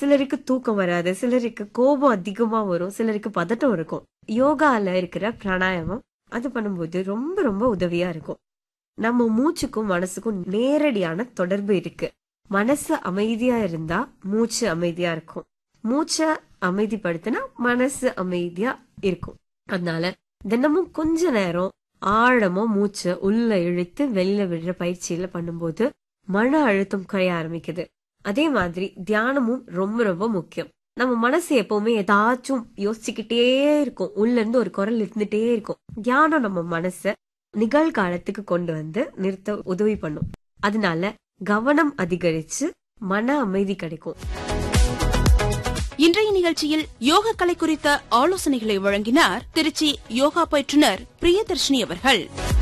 சிலருக்கு தூக்கம் வராது சிலருக்கு கோபம் அதிகமா வரும் சிலருக்கு பதட்டம் இருக்கும் யோகால இருக்கிற பிராணாயாமம் அது பண்ணும்போது ரொம்ப ரொம்ப உதவியா இருக்கும் நம்ம மூச்சுக்கும் மனசுக்கும் நேரடியான தொடர்பு இருக்கு மனசு அமைதியா இருந்தா மூச்சு அமைதியா இருக்கும் மூச்சை அமைதிப்படுத்தினா மனசு அமைதியா இருக்கும் அதனால தினமும் கொஞ்ச நேரம் ஆழமா மூச்சை உள்ள இழுத்து வெளியில விடுற பயிற்சியில பண்ணும்போது மன அழுத்தம் குறைய ஆரம்பிக்குது அதே மாதிரி தியானமும் ரொம்ப ரொம்ப முக்கியம் நம்ம மனசு எப்பவுமே ஏதாச்சும் யோசிச்சுக்கிட்டே இருக்கும் உள்ள இருந்து ஒரு குரல் இருந்துட்டே இருக்கும் தியானம் நம்ம மனச நிகழ்காலத்துக்கு கொண்டு வந்து நிறுத்த உதவி பண்ணும் அதனால கவனம் அதிகரிச்சு மன அமைதி கிடைக்கும் இன்றைய நிகழ்ச்சியில் யோக கலை குறித்த ஆலோசனைகளை வழங்கினார் திருச்சி யோகா பயிற்றுனர் பிரியதர்ஷினி அவர்கள்